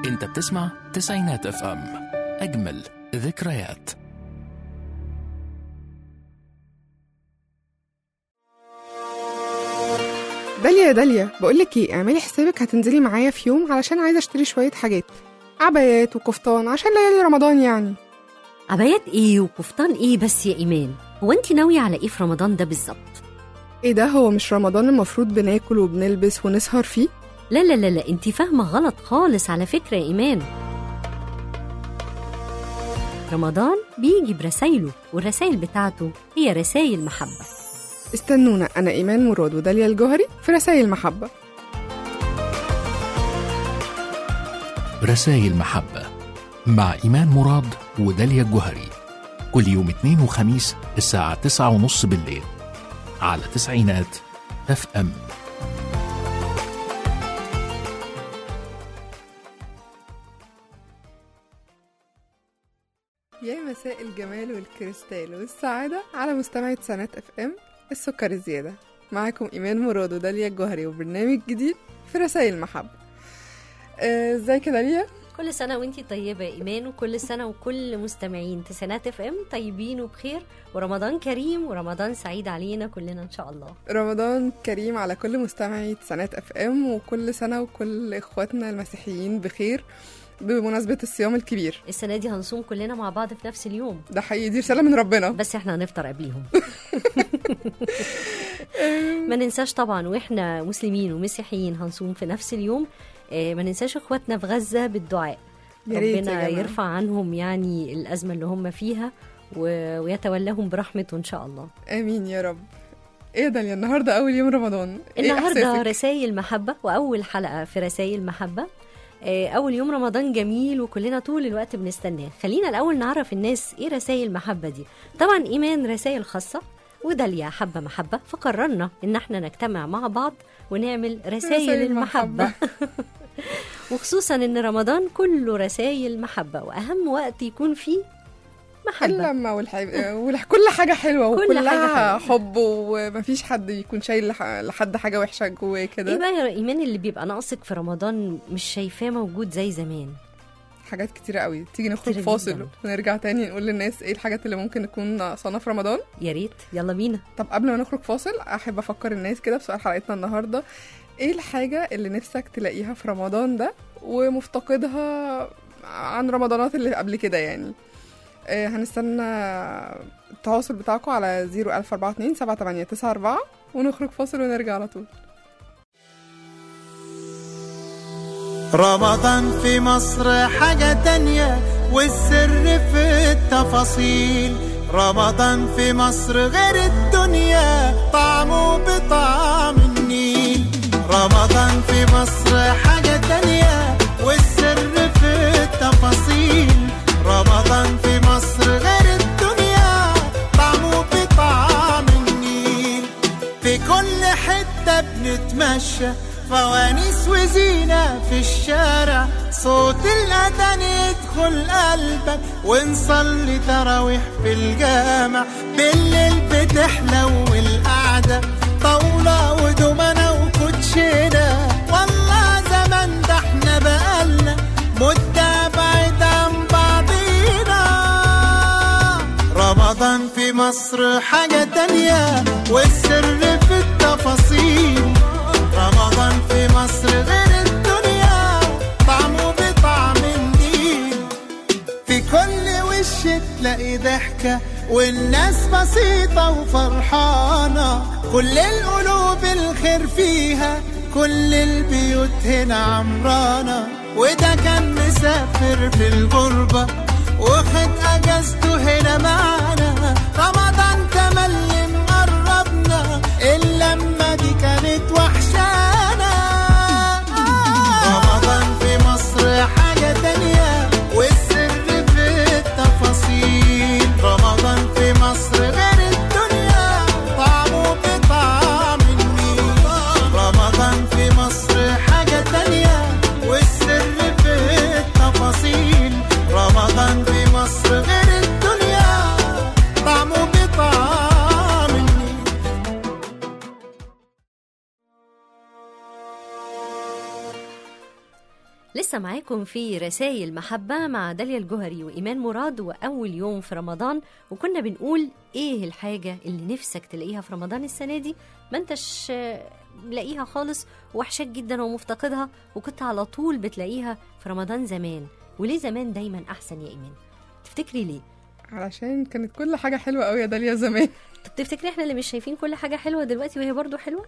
انت بتسمع تسعينات اف ام اجمل ذكريات داليا يا داليا بقولك ايه اعملي حسابك هتنزلي معايا في يوم علشان عايزه اشتري شويه حاجات عبايات وكفتان عشان ليالي رمضان يعني عبايات ايه وكفتان ايه بس يا ايمان هو انت ناويه على ايه في رمضان ده بالظبط ايه ده هو مش رمضان المفروض بناكل وبنلبس ونسهر فيه لا لا لا لا انت فاهمه غلط خالص على فكره يا ايمان رمضان بيجي برسايله والرسايل بتاعته هي رسايل محبه استنونا انا ايمان مراد وداليا الجوهري في رسائل محبه رسائل محبة مع إيمان مراد وداليا الجوهري كل يوم اثنين وخميس الساعة تسعة ونص بالليل على تسعينات اف ام يا مساء الجمال والكريستال والسعاده على مستمعة سنات اف ام السكر الزياده معاكم ايمان مراد وداليا الجوهري وبرنامج جديد في رسائل محبه آه، ازيك يا داليا كل سنه وانتي طيبه يا ايمان وكل سنه وكل مستمعين تسعينات اف ام طيبين وبخير ورمضان كريم ورمضان سعيد علينا كلنا ان شاء الله رمضان كريم على كل مستمعي سنات اف ام وكل سنه وكل اخواتنا المسيحيين بخير بمناسبه الصيام الكبير السنه دي هنصوم كلنا مع بعض في نفس اليوم ده حقيقي دي رساله من ربنا بس احنا هنفطر قبليهم ما ننساش طبعا واحنا مسلمين ومسيحيين هنصوم في نفس اليوم آه، ما ننساش اخواتنا في غزه بالدعاء يا ريت يا ربنا جماعة. يرفع عنهم يعني الازمه اللي هم فيها و- ويتولاهم برحمته ان شاء الله امين يا رب ايه ده يا النهارده اول يوم رمضان ايه النهارده احساسك رسائل محبه واول حلقه في رسائل محبه آه، اول يوم رمضان جميل وكلنا طول الوقت بنستناه خلينا الاول نعرف الناس ايه رسائل المحبه دي طبعا ايمان رسائل خاصه وداليا حبه محبه فقررنا ان احنا نجتمع مع بعض ونعمل رسائل رسائل المحبه وخصوصا ان رمضان كله رسائل محبه واهم وقت يكون فيه محبه اللمه والحب... والح... كل حاجه حلوه كل وكلها حاجة حلوة. حب ومفيش حد يكون شايل لح... لحد حاجه وحشه جواه ايه كده بقى يا ايمان اللي بيبقى ناقصك في رمضان مش شايفاه موجود زي زمان حاجات كتيره قوي تيجي نخرج كتيرة فاصل جداً. ونرجع تاني نقول للناس ايه الحاجات اللي ممكن نكون ناقصانا في رمضان يا ريت يلا بينا طب قبل ما نخرج فاصل احب افكر الناس كده بسؤال حلقتنا النهارده ايه الحاجه اللي نفسك تلاقيها في رمضان ده ومفتقدها عن رمضانات اللي قبل كده يعني آه هنستنى التواصل بتاعكم على 01042 7894 ونخرج فاصل ونرجع على طول رمضان في مصر حاجة تانية والسر في التفاصيل رمضان في مصر غير الدنيا طعمه بطعم النيل رمضان في مصر حاجة تانية والسر في التفاصيل رمضان في مصر غير الدنيا طعمه بطعم النيل في كل حتة بنتمشى فوانيس وزينة في الشارع صوت الأذان يدخل قلبك ونصلي تراويح في الجامع بالليل بتحلو القعدة طاولة ودومنة وكوتشينة والله زمان ده احنا بقالنا مدة بعيد عن بعضينا رمضان في مصر حاجة تانية والسر في التفاصيل رمضان في مصر غير الدنيا طعمه بطعم النيل في كل وش تلاقي ضحكة والناس بسيطة وفرحانة كل القلوب الخير فيها كل البيوت هنا عمرانة وده كان مسافر في الغربة واخد اجازته هنا معانا رمضان تملي مقربنا اللمة دي كانت وحشانا رمضان في مصر حاجة تانية والسر في التفاصيل رمضان في مصر غير الدنيا طعمه بطعم النيل رمضان في مصر حاجة تانية والسر في التفاصيل رمضان في مصر غير الدنيا طعمه بطعم النيل لسه معاكم في رسائل محبة مع داليا الجوهري وإيمان مراد وأول يوم في رمضان وكنا بنقول إيه الحاجة اللي نفسك تلاقيها في رمضان السنة دي ما انتش آه، لاقيها خالص وحشك جدا ومفتقدها وكنت على طول بتلاقيها في رمضان زمان وليه زمان دايما أحسن يا إيمان تفتكري ليه؟ علشان كانت كل حاجه حلوه قوي يا داليا زمان طب تفتكري احنا اللي مش شايفين كل حاجة حلوة دلوقتي وهي برضو حلوة؟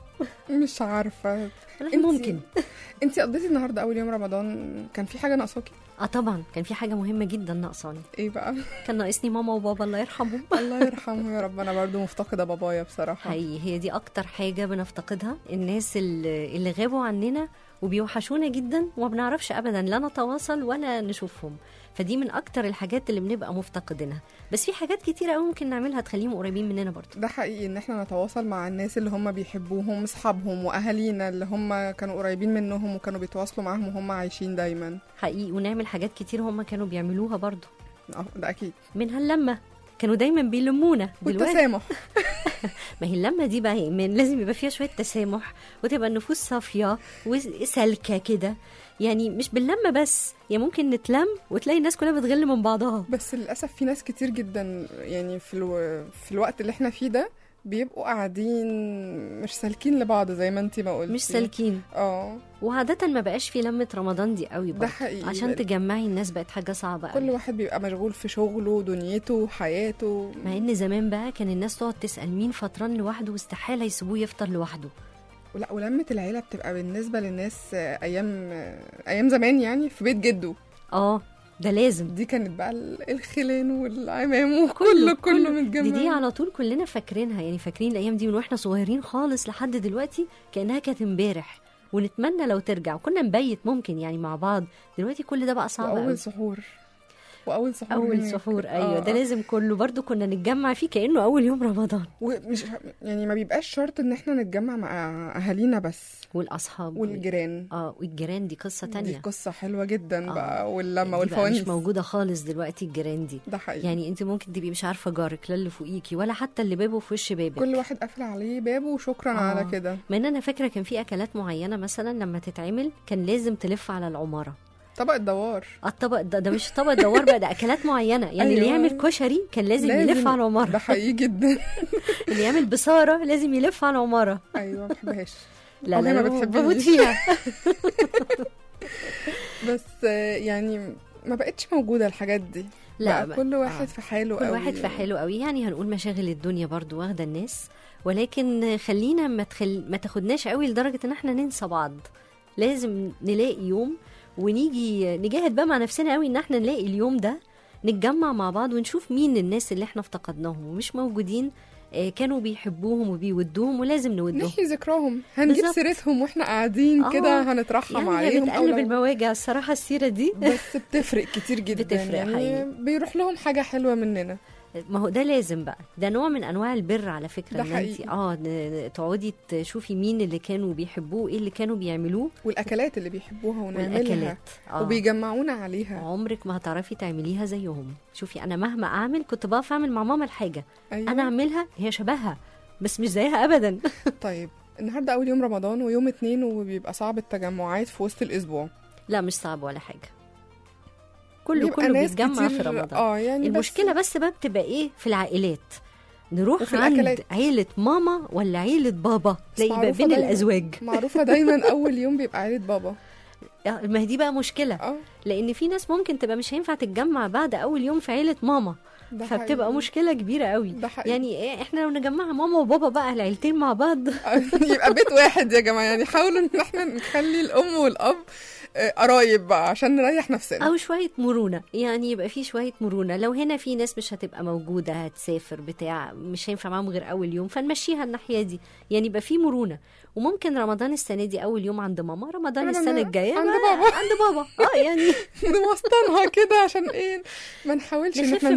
مش عارفه والله انتي- ممكن انتي قضيتي النهارده اول يوم رمضان كان في حاجه ناقصاكي اه طبعا كان في حاجة مهمة جدا ناقصاني ايه بقى كان ناقصني ماما وبابا الله يرحمهم الله يرحمه يا رب انا برضو مفتقده بابايا بصراحه هي هي دي اكتر حاجه بنفتقدها الناس اللي, اللي غابوا عننا وبيوحشونا جدا وما بنعرفش ابدا لا نتواصل ولا نشوفهم فدي من اكتر الحاجات اللي بنبقى مفتقدينها بس في حاجات كتيره قوي ممكن نعملها تخليهم قريبين مننا برضه ده حقيقي ان احنا نتواصل مع الناس اللي هم بيحبوهم اصحابهم واهالينا اللي هم كانوا قريبين منهم وكانوا بيتواصلوا معاهم وهم عايشين دايما حقيقي ونعمل حاجات كتير هم كانوا بيعملوها برضه اه ده اكيد منها اللمه كانوا دايما بيلمونا دلوقتي والتسامح ما هي اللمه دي بقى من لازم يبقى فيها شويه تسامح وتبقى النفوس صافيه وسالكه كده يعني مش باللمه بس يعني ممكن نتلم وتلاقي الناس كلها بتغل من بعضها بس للاسف في ناس كتير جدا يعني في الو... في الوقت اللي احنا فيه ده بيبقوا قاعدين مش سالكين لبعض زي ما انتي ما قلتي مش سالكين اه وعادة ما بقاش في لمة رمضان دي قوي برضه حقيقي. عشان تجمعي الناس بقت حاجة صعبة كل قوي واحد بيبقى مشغول في شغله دنيته حياته مع ان زمان بقى كان الناس تقعد تسأل مين فطران لوحده واستحالة يسيبوه يفطر لوحده ولا ولمة العيلة بتبقى بالنسبة للناس آه، أيام آه، أيام زمان يعني في بيت جده اه ده لازم دي كانت بقى ال- الخلان والعمام وكله كله متجمع دي دي على طول كلنا فاكرينها يعني فاكرين الايام دي من واحنا صغيرين خالص لحد دلوقتي كانها كانت امبارح ونتمنى لو ترجع وكنا نبيت ممكن يعني مع بعض دلوقتي كل ده بقى صعب قوي وأول سحور وأول سحور اول هناك. سحور ايوه آه. ده لازم كله برضو كنا نتجمع فيه كانه اول يوم رمضان ومش يعني ما بيبقاش شرط إن احنا نتجمع مع أهالينا بس والاصحاب والجيران اه والجيران دي قصه دي تانية قصة حلوة جدا آه. بقى واللمة دي بقى والفوانيس مش موجوده خالص دلوقتي الجيران دي ده حقيقي يعني انت ممكن تبقي مش عارفه جارك لا اللي فوقيكي ولا حتى اللي بابه في وش بابك كل واحد قافل عليه بابه وشكرا آه. على كده مع ان انا فاكره كان في اكلات معينه مثلا لما تتعمل كان لازم تلف على العماره طبق الدوار الطبق ده, ده مش طبق دوار بقى ده اكلات معينه يعني اللي أيوة. يعمل كشري كان لازم, لازم. يلف على العماره ده حقيقي جدا اللي يعمل بصاره لازم يلف على العماره أيوة ما بحبهاش لا أو هي لا ما أنا بتحبنيش. بموت فيها بس آه، يعني ما بقتش موجودة الحاجات دي لا بقى كل واحد آه. في حاله كل قوي. واحد في حاله قوي يعني هنقول مشاغل الدنيا برضو واخده الناس ولكن خلينا ما تخل... ما تاخدناش قوي لدرجه ان احنا ننسى بعض لازم نلاقي يوم ونيجي نجاهد بقى مع نفسنا قوي ان احنا نلاقي اليوم ده نتجمع مع بعض ونشوف مين الناس اللي احنا افتقدناهم ومش موجودين آه، كانوا بيحبوهم وبيودوهم ولازم نودهم نحيي ذكراهم هنجيب بالظبط. سيرتهم واحنا قاعدين آه، كده هنترحم يعني هي عليهم أو بتقلب لو- المواجع الصراحه السيره دي بس بتفرق كتير جدا بتفرق يعني حقيقي. بيروح لهم حاجة حلوة مننا ما هو ده لازم بقى ده نوع من انواع البر على فكره ده ان انت حقيقي. اه ن- تقعدي تشوفي مين اللي كانوا بيحبوه ايه اللي كانوا بيعملوه والأكلات اللي بيحبوها ونعملها والاكلات آه. وبيجمعونا عليها عمرك ما هتعرفي تعمليها زيهم شوفي انا مهما اعمل كنت بقف اعمل مع ماما الحاجه أيوة. انا اعملها هي شبهها بس مش زيها ابدا طيب النهاردة أول يوم رمضان ويوم اتنين وبيبقى صعب التجمعات في وسط الأسبوع لا مش صعب ولا حاجه كله بيبقى كله ناس بيتجمع في كتير- رمضان اه يعني المشكله بس بقى بتبقى ايه في العائلات نروح وفي عند الأكلات. عيلة ماما ولا عيلة بابا بس تلاقي بقى معروفة بين دايما. الأزواج بس معروفة دايما أول يوم بيبقى عيلة بابا ما هي دي بقى مشكلة اه لان في ناس ممكن تبقى مش هينفع تتجمع بعد اول يوم في عيله ماما ده فبتبقى حقيقي. مشكله كبيره قوي ده حقيقي. يعني إيه احنا لو نجمع ماما وبابا بقى العيلتين مع بعض يبقى بيت واحد يا جماعه يعني حاولوا ان احنا نخلي الام والاب آه، قرايب بقى عشان نريح نفسنا او شويه مرونه يعني يبقى في شويه مرونه لو هنا في ناس مش هتبقى موجوده هتسافر بتاع مش هينفع معاهم غير اول يوم فنمشيها الناحيه دي يعني يبقى في مرونه وممكن رمضان السنه دي اول يوم عند ماما رمضان رمضان السنه الجايه عند بقى بابا. عند بابا اه يعني نوسطنها كده عشان ايه ما نحاولش ان نخف احنا نزعل مشاكل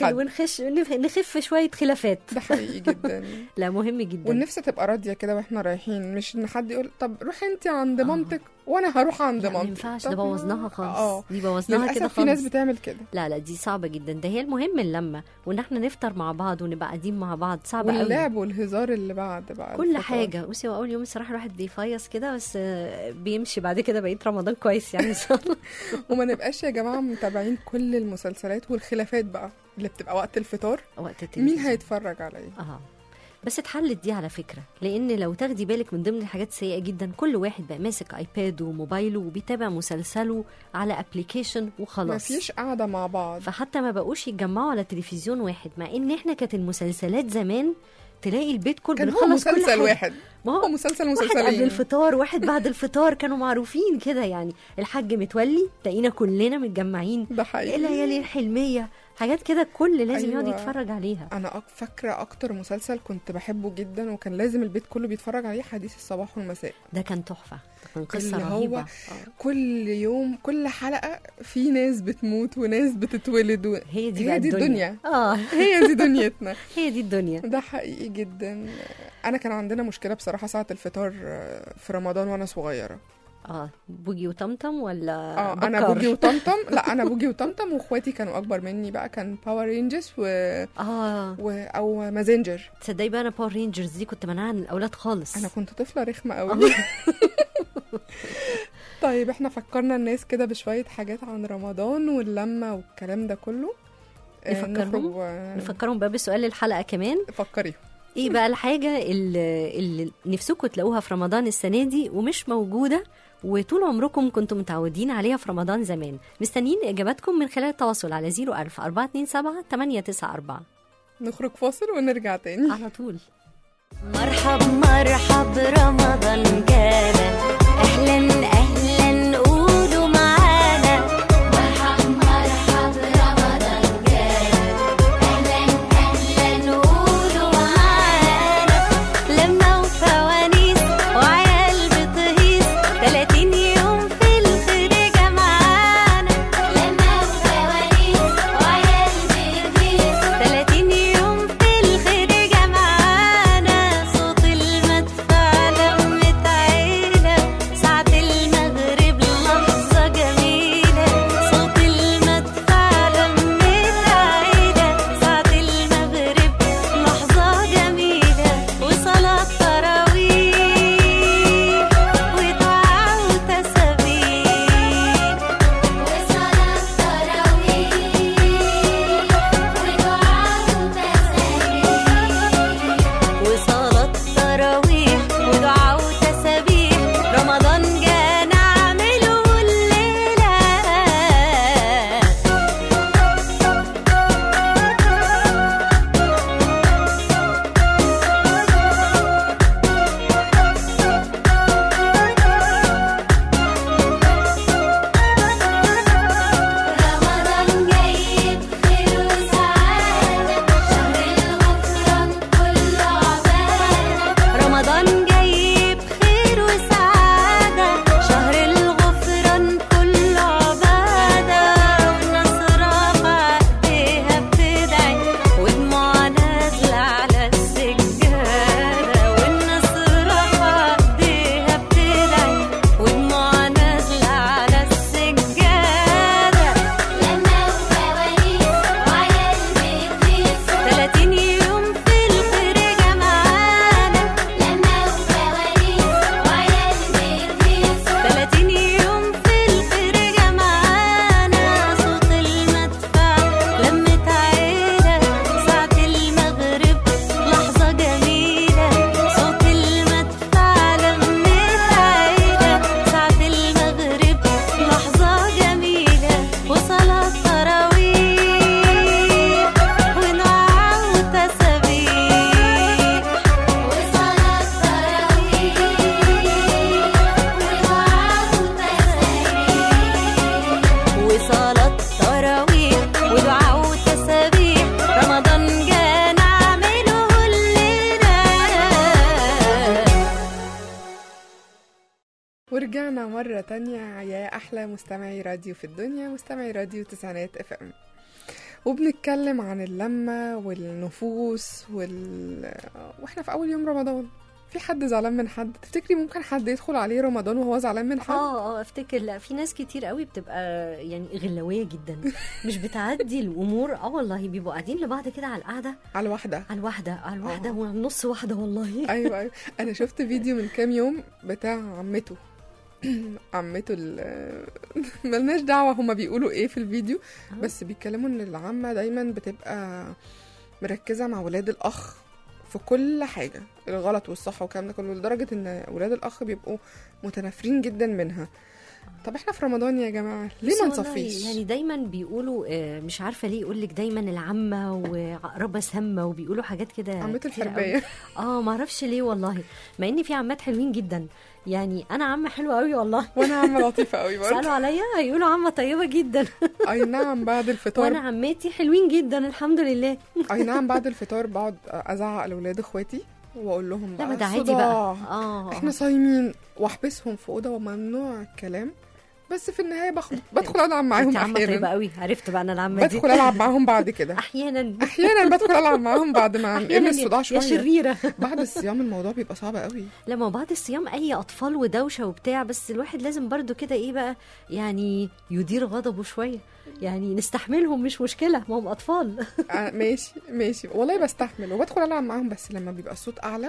حد ونخش نف- نخف شويه خلافات ده حقيقي جدا لا مهم جدا والنفس تبقى راضيه كده واحنا رايحين مش ان حد يقول طب روحي انت عند آه. مامتك وانا هروح عند لا، ما مامتك ينفعش طب ده ما- بوظناها اه خالص دي بوظناها كده للاسف في ناس خالص بتعمل كده لا لا دي صعبة جدا ده هي المهم اللمة وان احنا نفطر مع بعض ونبقى قاعدين مع بعض صعبة قوي واللعب والهزار اللي بعد بقى كل الفطار. حاجة بصي هو أول يوم الصراحة الواحد بيفيص كده بس آه، بيمشي بعد كده بقية رمضان كويس يعني إن شاء الله وما نبقاش يا جماعه متابعين كل المسلسلات والخلافات بقى اللي بتبقى وقت الفطار وقت مين التلفزيون هيتفرج عليه اه بس اتحلت دي على فكرة لأن لو تاخدي بالك من ضمن الحاجات السيئة جدا كل واحد بقى ماسك ايباد وموبايله وبيتابع مسلسله على ابلكيشن وخلاص مفيش قاعده مع بعض فحتى ما بقوش يتجمعوا على تلفزيون واحد مع ان احنا كانت المسلسلات زمان تلاقي البيت كله كان هو بنخلص كل مسلسل حاجة. واحد ما هو هو مسلسل واحد قبل مسلسلين الفطار واحد بعد الفطار كانوا معروفين كده يعني الحاج متولي تلاقينا كلنا متجمعين ده حقيقي الليالي الحلميه حاجات كده الكل لازم أيوة. يقعد يتفرج عليها انا أك- فاكره اكتر مسلسل كنت بحبه جدا وكان لازم البيت كله بيتفرج عليه حديث الصباح والمساء ده كان تحفه ده كان قصه اللي هو رهيبه آه. كل يوم كل حلقه في ناس بتموت وناس بتتولد و... هي دي هي بقى دي الدنيا الدنيا. اه هي دي دنيتنا هي دي الدنيا ده حقيقي جدا انا كان عندنا مشكله بصراحه ساعه الفطار آه، في رمضان وانا صغيره اه بوجي وطمطم ولا اه انا بكر؟ بوجي وطمطم لا انا بوجي وطمطم واخواتي كانوا اكبر مني بقى كان باور رينجرز و... اه و... او مازنجر تصدقي بقى انا باور رينجرز دي كنت منعها عن الاولاد خالص انا كنت طفله رخمه قوي طيب احنا فكرنا الناس كده بشويه حاجات عن رمضان واللمه والكلام ده كله آه، نفكرهم؟ نخرج و... نفكرهم بقى بسؤال الحلقه كمان فكري ايه بقى الحاجة اللي, اللي نفسكم تلاقوها في رمضان السنة دي ومش موجودة وطول عمركم كنتم متعودين عليها في رمضان زمان مستنيين إجاباتكم من خلال التواصل على 01000 427 894 نخرج فاصل ونرجع تاني على طول مرحب مرحب رمضان جانا اهلا اهلا قولوا معانا مرحب مرحب رمضان جانا اهلا اهلا قولوا معانا لما وفوانيس وعيال بتهيص 30 يوم في الخير جمعانا لما وفوانيس وعيال بتهيص 30 يوم في الخير جمعانا صوت المدفع لمة عيلة ساعة المغرب لحظة جميلة صوت المدفع لمة عيلة ساعة المغرب لحظة جميلة وصلاة تراويح ودعاء وتسابيح وصلاة تراويح ودعاء وتسابيح وصلاة تراويح ودعاء وتسابيح رمضان جانا نعمله الليلة رمضان جاي بخير وسعادة شهر الغفران كله عبادة رمضان جاي بخير وسعادة شهر الغفران كله عبادة والناس رافعة ايديها بتدعي ودموع نازلة على السجادة والناس رافعة ايديها بتدعي ودموع نازلة على السجادة لما وفوانيس وعيال بتقيس 30 يوم في الخير جمعانا لما وفوانيس وعيال بتقيس 30 يوم في الخير جمعانا صوت المدفع لمة عيلة ساعة المغرب لحظة جميلة صوت المدفع لمة عيلة ساعة المغرب لحظة جميلة وصلاة تراويح ودعاء وتسابيح وصلاة تراويح ودعاء وتسابيح وصلاة تراويح ودعاء وتسابيح رمضان جانا نعمله الليلة ورجعنا مرة تانية يا أحلى مستمعي راديو في الدنيا مستمعي راديو تسعينات اف ام وبنتكلم عن اللمة والنفوس وال... واحنا في اول يوم رمضان في حد زعلان من حد تفتكري ممكن حد يدخل عليه رمضان وهو زعلان من حد اه اه افتكر لا في ناس كتير قوي بتبقى يعني غلويه جدا مش بتعدي الامور اه والله بيبقوا قاعدين لبعض كده على القعده على واحده على الواحده على الواحده آه. ونص واحده والله ايوه ايوه انا شفت فيديو من كام يوم بتاع عمته عمته ال ملناش دعوه هما بيقولوا ايه في الفيديو آه. بس بيتكلموا ان العمه دايما بتبقى مركزه مع ولاد الاخ في كل حاجه الغلط والصح والكلام ده كله لدرجه ان ولاد الاخ بيبقوا متنافرين جدا منها طب احنا في رمضان يا جماعه ليه بس ما والله نصفيش يعني دايما بيقولوا آه، مش عارفه ليه يقول لك دايما العمه وعقربه سامه وبيقولوا حاجات كده عمته كتير قوي. الحربيه اه ما اعرفش ليه والله مع ان في عمات حلوين جدا يعني انا عمه حلوه قوي والله وانا عمه لطيفه قوي برضه سالوا عليا هيقولوا عمه طيبه جدا اي نعم بعد وانا الفطار عماتي حلوين جدا الحمد لله اي نعم بعد الفطار بقعد ازعق لاولاد اخواتي واقول لهم لا بقى ما ده عادي صداع. بقى اه احنا صايمين واحبسهم في اوضه وممنوع الكلام بس في النهايه باخد بدخل العب معاهم انت عمه طيبه احيانا قوي عرفت بقى انا العمه دي بدخل العب معاهم بعد كده احيانا احيانا بدخل العب معاهم بعد ما نقل احيانا الصداع يا شويه شريره بعد الصيام الموضوع بيبقى صعب قوي لما بعد الصيام اي اطفال ودوشه وبتاع بس الواحد لازم برضو كده ايه بقى يعني يدير غضبه شويه يعني نستحملهم مش مشكله ما هم اطفال آه، ماشي ماشي والله بستحمل وبدخل العب معاهم بس لما بيبقى الصوت اعلى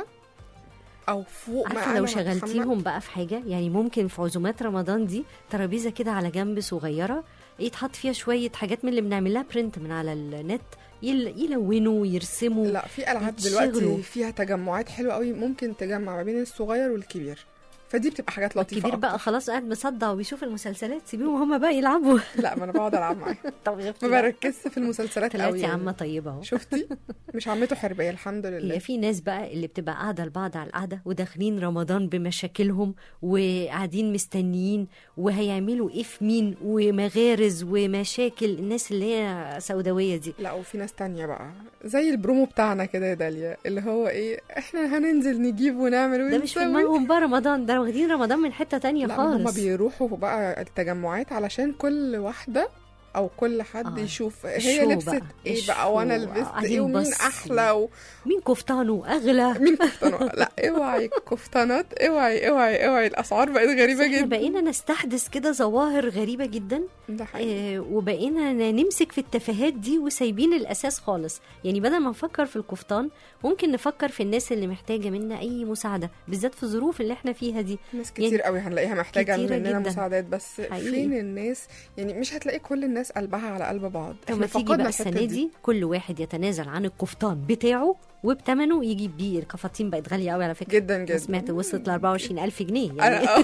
او فوق ما عارفه أنا لو بتحمل. شغلتيهم بقى في حاجه يعني ممكن في عزومات رمضان دي ترابيزه كده على جنب صغيره يتحط فيها شويه حاجات من اللي بنعمل لها برنت من على النت يل- يلونوا ويرسموا لا في العاب يتشغلوا. دلوقتي فيها تجمعات حلوه قوي ممكن تجمع ما بين الصغير والكبير فدي بتبقى حاجات لطيفه الكبير بقى أكتر. خلاص قاعد مصدع وبيشوف المسلسلات سيبيهم هما بقى يلعبوا لا ما انا بقعد العب معاهم طب ما بركزش في المسلسلات قوي طلعتي يعني. عمه طيبه اهو شفتي مش عمته حربيه الحمد لله هي في ناس بقى اللي بتبقى قاعده لبعض على القعده وداخلين رمضان بمشاكلهم وقاعدين مستنيين وهيعملوا ايه في مين ومغارز ومشاكل الناس اللي هي سوداويه دي لا وفي ناس تانية بقى زي البرومو بتاعنا كده يا داليا اللي هو ايه احنا هننزل نجيب ونعمل ده مش في ونسوي. دماغهم بقى رمضان ده واخدين رمضان من حته تانية لا هم خالص بيروحوا بقى التجمعات علشان كل واحده او كل حد آه. يشوف الشو هي لبست بقى، ايه بقى وانا الشو. لبست قاعدين ايه ومين بص. احلى و... مين كفتانه اغلى مين كفتانات لا اوعي كفتانات اوعي اوعي اوعي الاسعار بقت غريبه احنا جدا بقينا نستحدث كده ظواهر غريبه جدا ده حقيقي آه، وبقينا ن- نمسك في التفاهات دي وسايبين الاساس خالص يعني بدل ما نفكر في القفطان ممكن نفكر في الناس اللي محتاجه منا اي مساعده بالذات في الظروف اللي احنا فيها دي ناس يعني كتير قوي هنلاقيها محتاجه كتيرة مننا جداً. مساعدات بس حقيقي. فين الناس يعني مش هتلاقي كل الناس قلبها على قلب بعض لما احنا تيجي فقدنا بقى الحتة السنه دي كل واحد يتنازل عن القفطان بتاعه وبتمنه يجيب بيه الكفاطين بقت غاليه قوي على فكره جدا أنا جدا سمعت وصلت ل 24000 جنيه يعني انا اه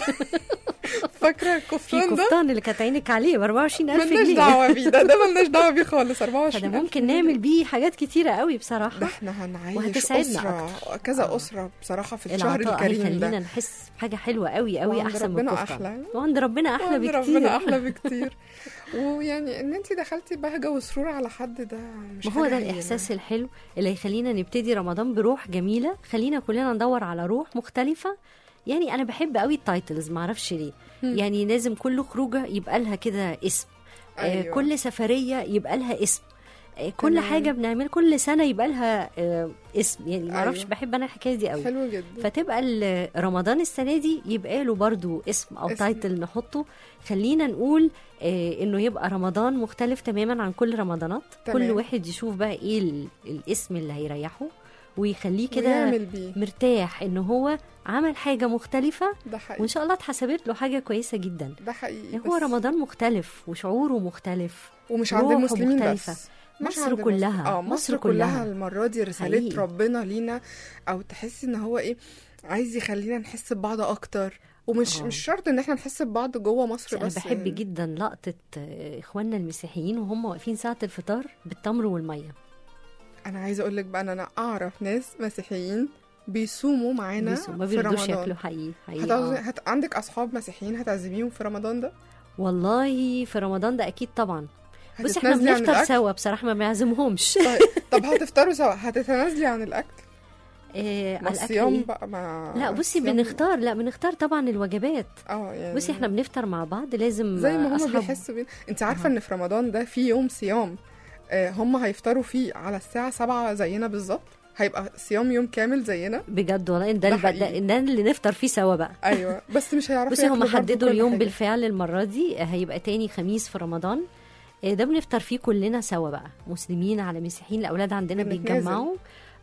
فاكره في الكفتان ده كفتان اللي كانت عينك عليه ب 24000 ملناش جنيه دعوه بيه ده ده ملناش دعوه بيه خالص 24 فده ممكن نعمل بيه حاجات كتيره قوي ده بصراحه احنا هنعيش وهتسعدنا اسره كذا آه. اسره بصراحه في الشهر العطاء الكريم هيخلينا ده نحس بحاجه حلوه قوي قوي وعند احسن من ربنا الكفته أحلى. وعند ربنا احلى وعند بكتير ربنا احلى بكتير ويعني ان انت دخلتي بهجه وسرور على حد ده مش ما هو حاجة ده هينة. الاحساس الحلو اللي هيخلينا نبتدي رمضان بروح جميله خلينا كلنا ندور على روح مختلفه يعني انا بحب قوي التايتلز معرفش ليه مم. يعني لازم كل خروجه يبقى لها كده اسم آه أيوة. كل سفريه يبقى لها اسم آه كل تمام. حاجه بنعمل كل سنه يبقى لها آه اسم يعني معرفش أيوة. بحب انا الحكايه دي قوي حلو جدا فتبقى ال- رمضان السنه دي يبقى له برضو اسم او اسم. تايتل نحطه خلينا نقول آه انه يبقى رمضان مختلف تماما عن كل رمضانات تمام. كل واحد يشوف بقى ايه ال- الاسم اللي هيريحه ويخليه كده ويعمل بيه مرتاح ان هو عمل حاجه مختلفه ده حقيقي وان شاء الله اتحسبت له حاجه كويسه جدا ده حقيقي هو بس- رمضان مختلف وشعوره مختلف ومش عند روحه المسلمين مختلفة. بس مش مصر عند المسلمين. كلها. اه مصر مصر كلها كلها. المره دي رساله حقيقي. ربنا لينا او تحسي ان هو ايه عايز يخلينا نحس ببعض اكتر ومش آه. مش شرط ان احنا نحس ببعض جوه مصر انا بس بحب يعني. جدا لقطه آه، اخواننا المسيحيين وهم واقفين ساعه الفطار بالتمر والميه انا عايزه اقول لك بقى ان انا اعرف ناس مسيحيين بيصوموا معانا بيسوا- ما في بيرضوش رمضان ياكلوا حقيقي حقيقي هتعز... آه. هت... عندك اصحاب مسيحيين هتعزميهم في رمضان ده والله في رمضان ده اكيد طبعا بصي احنا هتتنازلي عن بنفطر الأكل؟ سوا بصراحه ما بنعزمهمش طيب طب هتفطروا سوا هتتنازلي عن الاكل آه مع على الأكل الصيام إيه؟ بقى مع لا بصي الصيام- بنختار لا بنختار طبعا الوجبات اه يعني بصي احنا بنفطر مع بعض لازم زي ما هما أصحاب- بيحسوا بينا انت عارفه ان في رمضان ده في يوم صيام آه، هم هيفطروا فيه على الساعه 7 زينا بالظبط هيبقى صيام يوم كامل زينا بجد والله ده ده الب- ده, حقيقي. ده اللي نفطر فيه سوا بقى ايوه بس مش هيعرفوا بصي هم ياكلوا برضه حددوا كل اليوم حاجة. بالفعل المرة دي هيبقى تاني خميس في رمضان آه، ده بنفطر فيه كلنا سوا بقى مسلمين على مسيحيين الأولاد عندنا بنتنازل. بيتجمعوا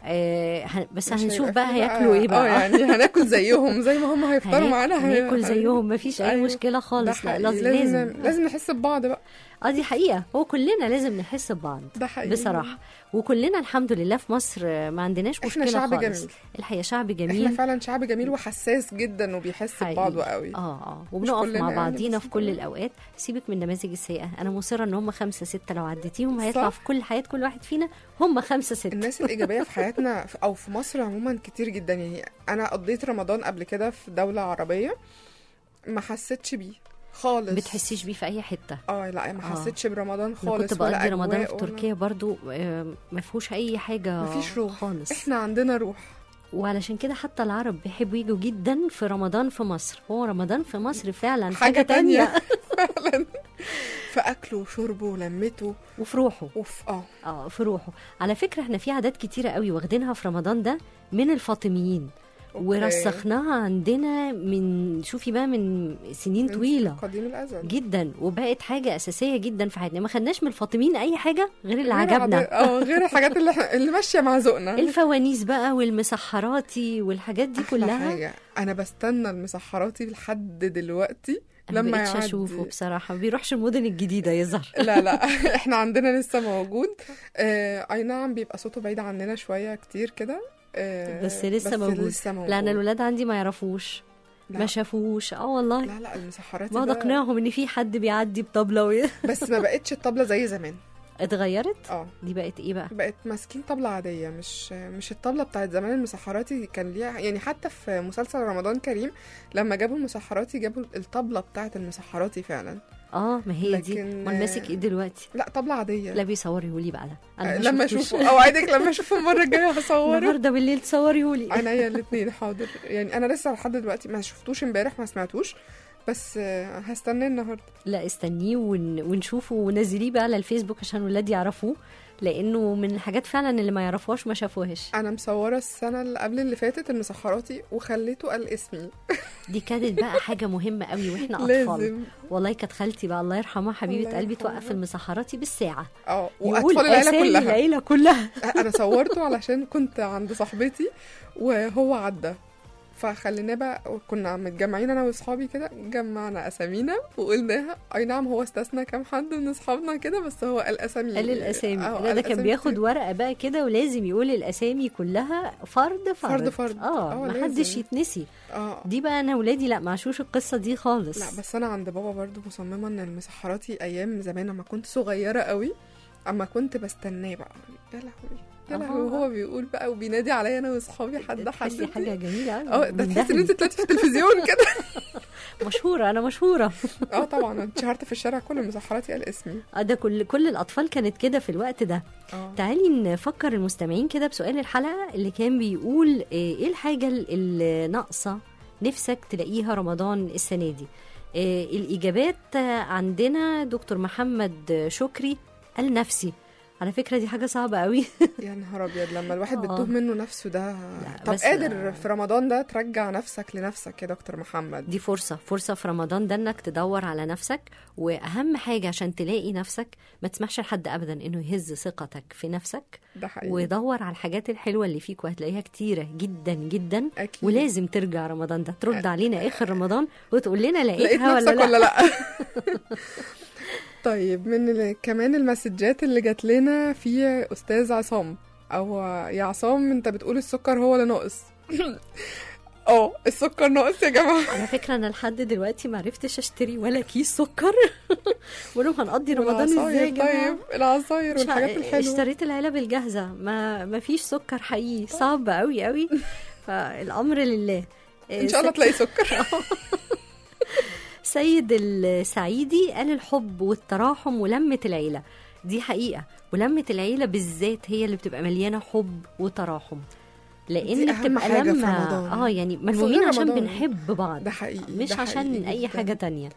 آه هن- بس مش هنشوف هيبقى بقى فيه هياكلوا ايه اه بقى يعني هناكل زيهم زي ما هم هيفطروا هناك- معانا هي- هناكل زيهم مفيش اي أيوة. مشكله ده خالص لا حقيقي. لازم لازم لازم لازم نحس ببعض بقى اه دي حقيقه هو كلنا لازم نحس ببعض ده حقيقي بصراحه وكلنا الحمد لله في مصر آه، ما عندناش إحنا مشكله شعب خالص جميل. الحقيقه شعب احنا جميل فعلا شعب جميل وحساس جدا وبيحس حقيقي. ببعضه قوي اه اه وبنقف كلنا مع يعني، بعضينا بس في كل كلنا. الاوقات سيبك من النماذج السيئه انا مصره ان هم خمسه سته لو عديتيهم هيطلع صح. في كل حياه كل واحد فينا هم خمسه سته الناس الإيجابية في حياتنا في- أو في مصر عموما كتير جدا يعني أنا قضيت رمضان قبل كده في دولة عربية ما حسيتش بيه خالص بتحسيش بيه في اي حته اه لا ما آه. حسيتش برمضان انا خالص كنت ولا بقضي رمضان أجواء في ولا- تركيا برضو آه، ما فيهوش اي حاجه مفيش روح خالص احنا عندنا روح وعلشان كده حتى العرب بيحبوا يجوا جدا في رمضان في مصر هو رمضان في مصر فعلا حاجة, حاجة تانية, تانية. فعلا في أكله وشربه ولمته وفي روحه وفي اه اه في روحه على فكرة احنا في عادات كتيرة قوي واخدينها في رمضان ده من الفاطميين أوكي. ورسخناها عندنا من شوفي بقى من سنين من طويلة قديم الأزل جدا وبقت حاجة أساسية جدا في حياتنا ما خدناش من الفاطميين أي حاجة غير اللي غير عجبنا عادات- اه غير الحاجات اللي احنا اللي ماشية مع ذوقنا الفوانيس بقى والمسحراتي والحاجات دي أحلى كلها حاجة أنا بستنى المسحراتي لحد دلوقتي أنا لما بقيتش يعدي. أشوفه بصراحة ما بيروحش المدن الجديدة يظهر لا لا احنا عندنا لسه موجود آه اي نعم بيبقى صوته بعيد عننا شويه كتير كده آه بس لسه موجود. لسه موجود لا أنا الولاد عندي ما يعرفوش لا. ما شافوش اه والله لا لا المسحراتي بقعد ده اقنعهم ان في حد بيعدي بطبله وي- بس ما بقتش الطبله زي زمان اتغيرت اه دي بقت ايه بقى بقت ماسكين طبلة عادية مش مش الطبلة بتاعت زمان المسحراتي كان ليها يعني حتى في مسلسل رمضان كريم لما جابوا المسحراتي جابوا الطبلة بتاعت المسحراتي فعلا اه ما هي دي لكن- امال ماسك ايه دلوقتي لا طبلة عادية لا بيصوريهولي بقى ده انا ما لما شفتوش. اشوفه اوعدك لما اشوفه المرة الجاية هصوره النهارده بالليل تصوريهولي عينيا الاثنين حاضر يعني انا لسه لحد دلوقتي ما شفتوش امبارح ما سمعتوش بس آه، هستناه النهارده لا استنيه ون... ونشوفه ونزليه بقى على الفيسبوك عشان ولادي يعرفوه لانه من الحاجات فعلا اللي ما يعرفوهاش ما شافوهاش انا مصوره السنه اللي قبل اللي فاتت المسحراتي وخليته قال اسمي دي كانت بقى حاجه مهمه قوي واحنا اطفال لازم والله كانت خالتي بقى الله يرحمها حبيبه الله قلبي يرحمها. توقف المسحراتي بالساعه اه يقول واطفال العيله أسامي كلها العيله كلها انا صورته علشان كنت عند صاحبتي وهو عدى فخليناه بقى كنا متجمعين انا واصحابي كده جمعنا اسامينا وقلناها اي نعم هو استثنى كام حد من اصحابنا كده بس هو قال اسامي قال الاسامي آه، لا قال ده كان أسامي بياخد كتير. ورقه بقى كده ولازم يقول الاسامي كلها فرد فرد فرد فرد. اه آه، محدش لازم. يتنسي اه دي بقى انا ولادي لا ما عاشوش القصه دي خالص لا بس انا عند بابا برضو مصممه ان المسحراتي ايام زمان لما كنت صغيره قوي اما كنت بستناه بقى يا لهوي يا آه. لهوي وهو بيقول بقى وبينادي عليا انا واصحابي حد تحسي حد حاجه جميله قوي اه ده من تحسي ان دهلي. انت طلعتي في التلفزيون كده مشهوره انا مشهوره اه طبعا أنا اتشهرت في الشارع كل المسحراتي قال اسمي اه ده كل كل الاطفال كانت كده في الوقت ده اه تعالي نفكر المستمعين كده بسؤال الحلقه اللي كان بيقول آه، ايه الحاجه اللي ناقصه نفسك تلاقيها رمضان السنه دي آه، الاجابات آه، عندنا دكتور محمد شكري قال نفسي على فكره دي حاجه صعبه قوي يا نهار ابيض لما الواحد آه. بتوه منه نفسه ده طب بس- قادر في رمضان ده ترجع نفسك لنفسك يا دكتور محمد دي فرصة فرصة في رمضان ده انك تدور على نفسك واهم حاجة عشان تلاقي نفسك ما تسمحش لحد ابدا انه يهز ثقتك في نفسك ده حقيقي ودور على الحاجات الحلوة اللي فيك وهتلاقيها كتيرة جدا جدا اكيد ولازم ترجع رمضان ده ترد علينا اخر رمضان وتقول لنا لقيت لقيتها ولا نفسك لا ولا لا طيب من ال... كمان المسجات اللي جات لنا في استاذ عصام او يا عصام انت بتقول السكر هو اللي ناقص اه السكر ناقص يا جماعه على فكرة انا لحد دلوقتي ما عرفتش اشتري ولا كيس سكر بقول هنقضي رمضان ازاي يا والعصاير جماعة طيب العصاير مش ع- والحاجات الحلوه اشتريت العلب الجاهزة ما ما فيش سكر حقيقي صعب قوي قوي فالامر لله ان شاء الله تلاقي سكر سيد السعيدي قال الحب والتراحم ولمة العيلة دي حقيقة ولمة العيلة بالذات هي اللي بتبقى مليانة حب وتراحم لان دي أهم بتبقى حاجة في لما رمضان. اه يعني غير ملمومين عشان رمضان. بنحب بعض ده حقيقي مش ده عشان حقيقي اي جداً. حاجة تانية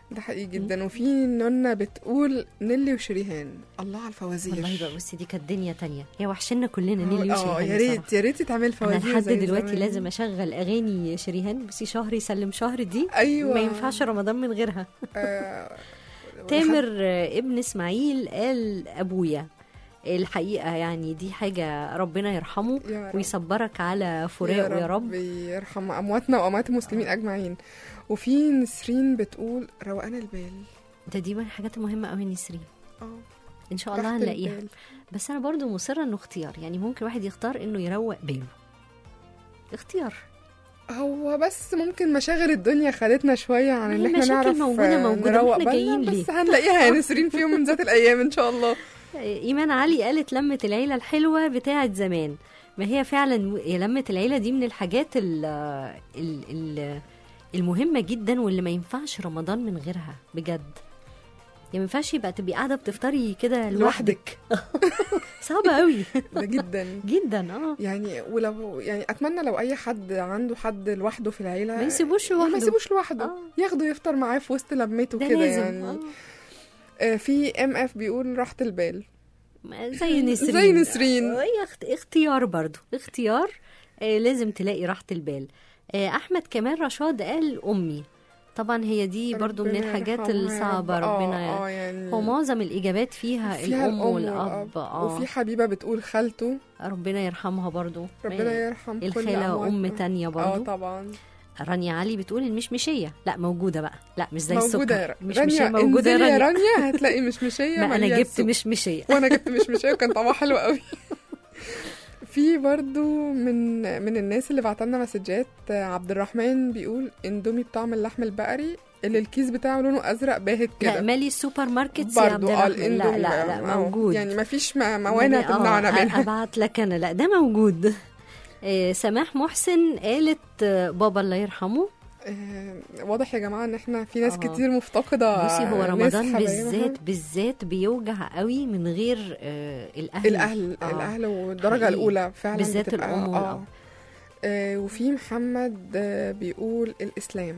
ده حقيقي جدا وفي نونة بتقول نيلي وشريهان الله على الفوازير والله بقى بصي دي كانت دنيا تانية هي وحشنا كلنا نيلي اه وشريهان يا ريت يا ريت تعمل انا فوازير لحد زي دلوقتي زمان. لازم اشغل اغاني شريهان بصي شهر يسلم شهر دي ايوه ما ينفعش رمضان من غيرها آه، تامر آه، ابن اسماعيل قال ابويا الحقيقه يعني دي حاجه ربنا يرحمه يا رب. ويصبرك على فراقه يا رب يرحم امواتنا واموات المسلمين اجمعين وفي نسرين بتقول روقان البال ده دي من الحاجات المهمه قوي نسرين اه ان شاء الله راحة هنلاقيها البال. بس انا برضو مصره انه اختيار يعني ممكن واحد يختار انه يروق باله اختيار هو بس ممكن مشاغل الدنيا خدتنا شويه عن ما ان هي احنا المشاكل نعرف موجودة- آه، موجودة، نروق إحنا بالنا، جايين ليه؟ بس هنلاقيها يا نسرين في يوم من ذات الايام ان شاء الله ايمان علي قالت لمه العيله الحلوه بتاعه زمان ما هي فعلا هي لمه العيله دي من الحاجات ال ال ال المهمه جدا واللي ما ينفعش رمضان من غيرها بجد يعني ما ينفعش يبقى تبقي قاعده بتفطري كده لوحدك صعبه قوي ده جدا جدا اه يعني ولو يعني اتمنى لو اي حد عنده حد لوحده في العيله ما يسيبوش ما لوحده يسيبوش لوحده آه. ياخده يفطر معاه في وسط لمته ده كده لازم يعني آه. آه، في ام اف بيقول راحه البال ما- زي نسرين زي نسرين. آه، هي اخت- اختيار برضو اختيار آه لازم تلاقي راحة البال آه احمد كمال رشاد قال امي طبعا هي دي برضو من ربنا الحاجات يرحمها يا الصعبة رب. ربنا اه, آه يعني هو معظم الاجابات فيها, فيها الام والاب اه وفي حبيبه بتقول خالته ربنا يرحمها برضو ربنا ما- يرحم كل الخالة ام أمواتنا. تانية اه برضو طبعا رانيا علي بتقول المشمشية لا موجودة بقى لا مش زي موجوده يا السكر ر- مشمشية رانيا موجودة يا انزلي يا رانيا رانيا هتلاقي مشمشيه ما انا مالية جبت السوق. مشمشية وانا جبت مشمشيه وكان طعمها حلو قوي في برضو من من الناس اللي بعتلنا مسجات آه، عبد الرحمن بيقول اندومي بطعم اللحم البقري اللي الكيس بتاعه لونه ازرق باهت لا كده مالي السوبر ماركتس يا عبد برضو اه الرحمن لا الاندومي لا بقى. لا آه، موجود يعني ما فيش موانع يعني آه، تمنعنا منها ابعت لك انا لا ده موجود آه، سماح محسن قالت آه، بابا الله يرحمه آه، واضح يا جماعه ان احنا في ناس آه. كتير مفتقده بصي هو ناس رمضان حبايبها. بالذات بالذات بيوجع قوي من غير آه، الاهل الاهل آه. الاهل والدرجه حقيقي. الاولى فعلا بالذات بتبقى- الأم والأب. آه. آه وفي محمد آه بيقول الاسلام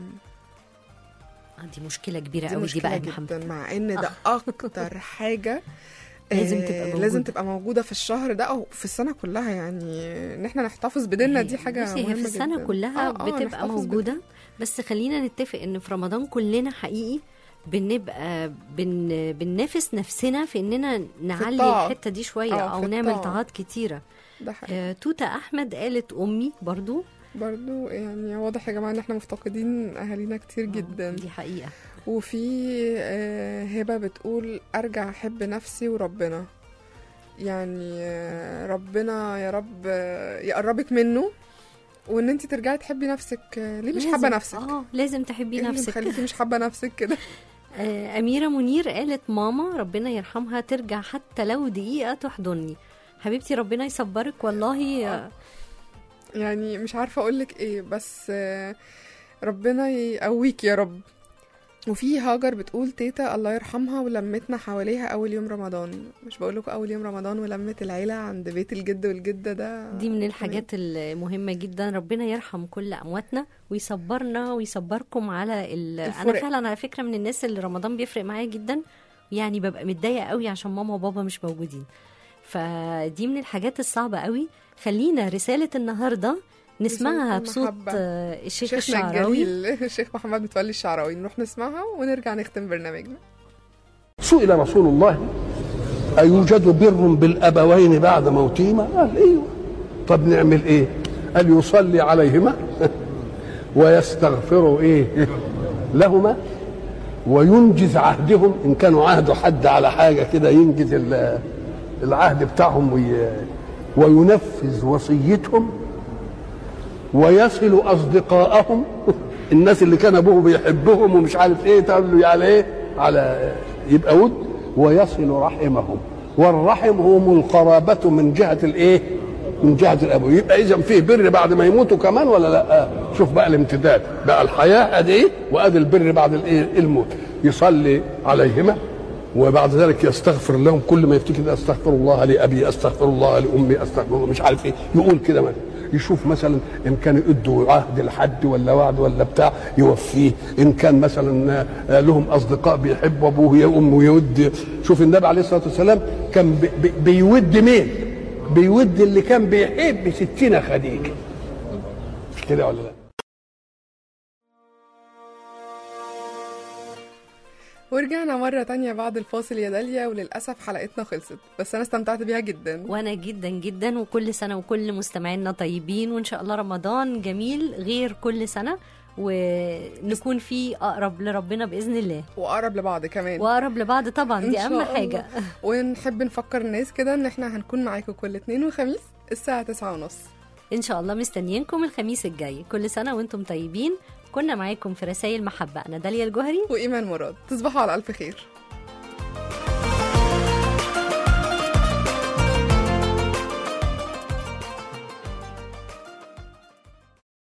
آه، دي مشكله كبيره دي قوي دي مشكله بقى يا جدا محمد مع ان ده اكتر حاجه لازم آه، تبقى موجودة. لازم تبقى موجوده في الشهر ده او في السنه كلها يعني ان احنا نحتفظ بديننا دي حاجه بصي مهمه هي في السنه جدا. كلها آه، آه، بتبقى نحتفظ موجوده بس خلينا نتفق ان في رمضان كلنا حقيقي بنبقى بن بننافس نفسنا في اننا نعلي الطاعة. الحته دي شويه آه، او في نعمل الطاعة. طاعات كتيره بال- ده حقيقي آه، توتا احمد قالت امي برضو برضو يعني واضح يا جماعه ان احنا مفتقدين اهالينا كتير جدا دي حقيقه وفي آه، هبه بتقول ارجع احب نفسي وربنا يعني آه، ربنا يا رب آه، يقربك منه وان انت ترجعي تحبي نفسك آه، ليه مش لازم- حابه نفسك اه لازم تحبي ايه اللي نفسك مخليكي مش حابه نفسك كده آه، أميرة منير قالت ماما ربنا يرحمها ترجع حتى لو دقيقة تحضني حبيبتي ربنا يصبرك والله آه، يعني مش عارفه اقولك ايه بس آه، ربنا يقويك يا رب وفي هاجر بتقول تيتا الله يرحمها ولمتنا حواليها اول يوم رمضان مش بقول لكم اول يوم رمضان ولمة العيله عند بيت الجد والجده ده دي من الحاجات المهمة جدا ربنا يرحم كل أمواتنا ويصبرنا ويصبركم على ال... أنا الفرق. فعلا على فكرة من الناس اللي رمضان بيفرق معايا جدا يعني ببقى متضايقة قوي عشان ماما وبابا مش موجودين فدي من الحاجات الصعبة قوي خلينا رسالة النهاردة نسمعها رسالة بصوت المحبة. آه، الشيخ شيخنا الشعراوي الجليل الشيخ محمد متولي الشعراوي نروح نسمعها ونرجع نختم برنامجنا سئل رسول الله أيوجد بر بالأبوين بعد موتهما؟ قال أيوه طب نعمل إيه؟ قال يصلي عليهما ويستغفر إيه لهما وينجز عهدهم إن كانوا عهدوا حد على حاجة كده ينجز ال- العهد بتاعهم وي وينفذ وصيتهم ويصل أصدقائهم الناس اللي كان أبوه بيحبهم ومش عارف إيه تقول له على إيه على يبقى ود ويصل رحمهم والرحم هم القرابة من جهة الإيه من جهة الأبو يبقى إذا فيه بر بعد ما يموتوا كمان ولا لا شوف بقى الامتداد بقى الحياة أدي إيه وأدي البر بعد الإيه الموت يصلي عليهما وبعد ذلك يستغفر لهم كل ما يفتكر ده استغفر الله لابي استغفر الله لامي استغفر الله مش عارف ايه يقول كده مثلا يشوف مثلا ان كان يدوا عهد لحد ولا وعد ولا بتاع يوفيه ان كان مثلا آه، لهم اصدقاء بيحب ابوه يقوم ويود شوف النبي عليه الصلاه والسلام كان بي- بي- بيود مين بيود اللي كان بيحب ستنا خديجه مش كده ولا لا ورجعنا مرة تانية بعد الفاصل يا داليا وللأسف حلقتنا خلصت بس أنا استمتعت بيها جدا وانا جدا جدا وكل سنه وكل مستمعينا طيبين وان شاء الله رمضان جميل غير كل سنه ونكون فيه اقرب لربنا باذن الله وأقرب لبعض كمان واقرب لبعض طبعا إن دي شاء اهم الله. حاجه ونحب نفكر الناس كده ان احنا هنكون معاكم كل اثنين وخميس الساعة تسعة ونص ان شاء الله مستنيينكم الخميس الجاي كل سنه وانتم طيبين كنا معاكم في رسائل محبه انا داليا الجوهري وإيمان مراد تصبحوا على ألف خير